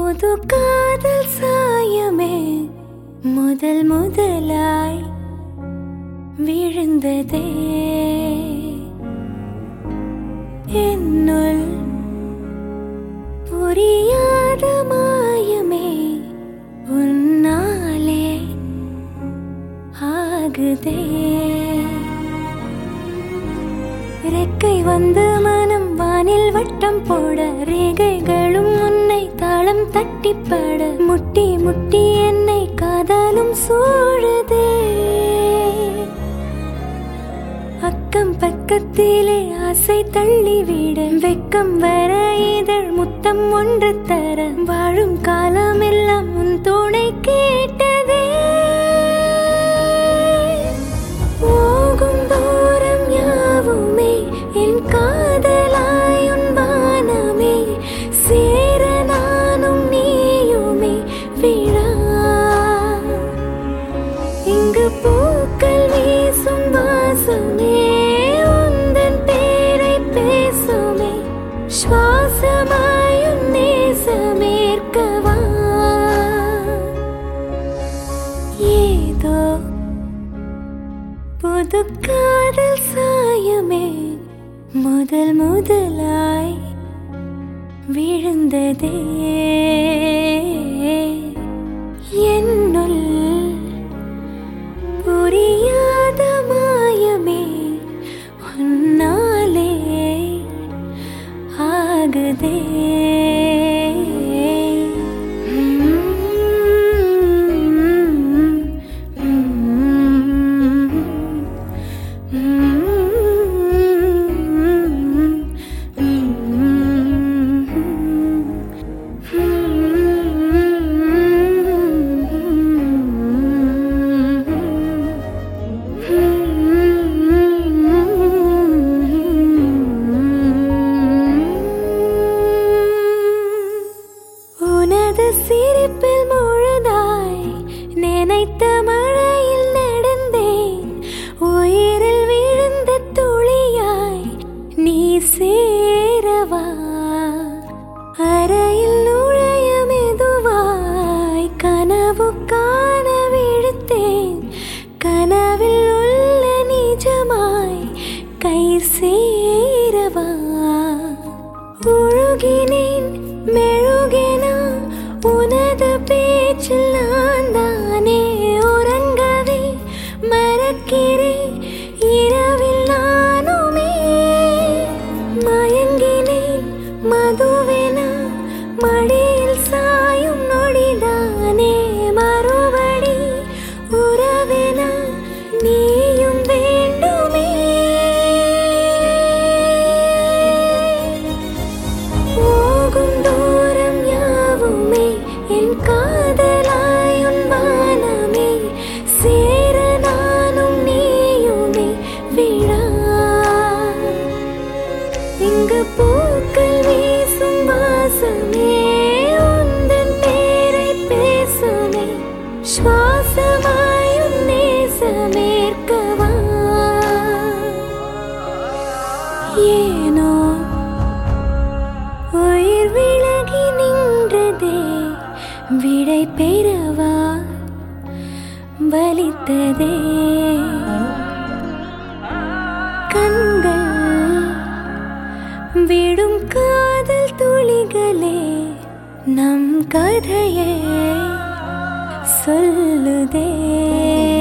புது காதல் சாயமே முதல் முதலாய் விழுந்ததே என்னுள் புரியாத மாயமே உன்னாலே ஆகுதே ரெக்கை வந்து மனம் வானில் வட்டம் போட ரேகைகளும் உன்னை தாளம் தட்டிப்பட முட்டி முட்டி என்னை காதலும் சூழுதே அக்கம் பக்கத்திலே ஆசை தள்ளிவிட வெக்கம் வர இதழ் முத்தம் ஒன்று தர வாழும் காலமெல்லாம் உன் துணை கேட்டதே போகும் தூரம் யாவுமே என் காதலாய் உன் வானமே சேர நானும் நீயுமே விழா இங்கு பூக்கள் வீசும் வாசமே உந்தன் பேரை பேசுமே சுவாசமாயும் நேசமேற்கவா ஏதோ புது காதல் சாயமே முதல் முதலாய் விழுந்ததே என்னுள் புரியாத மாயமே உன்னாலே ஆகுதே உனது சிரிப்பில் முழுதாய் நினைத்த மழையில் நடந்தேன் உயிரில் விழுந்த துளியாய் நீ சேரவா அறையில் நுழைய மெதுவாய் கனவு காண விழுத்தேன் கனவில் உள்ள நிஜமாய் கை சேரவா உழுகினேன் மெழுகென உனது பேச்சில் நான் தானே உறங்கவே மறக்கிறேன் இரவில் நானுமே மயங்கினேன் மதுவென மடியில் சாயும் நொடிதானே மறுபடி உறவென நீயும் வேண்டுமே போகும் தூரம் யாவுமே என் காதலாய் உன் வானமே சேர நானும் நீயுமே விழா இங்கு பூக்கள் வீசும் வாசமே உந்தன் பேரை பேசுமே சுவாசமாயும் நேசமேற்கவா ஏனோ உயிர் விலகி நின்றதே விடை பெறவா வலித்ததே கண்கள் விடும் காதல் துளிகளே நம் கதையை சொல்லுதே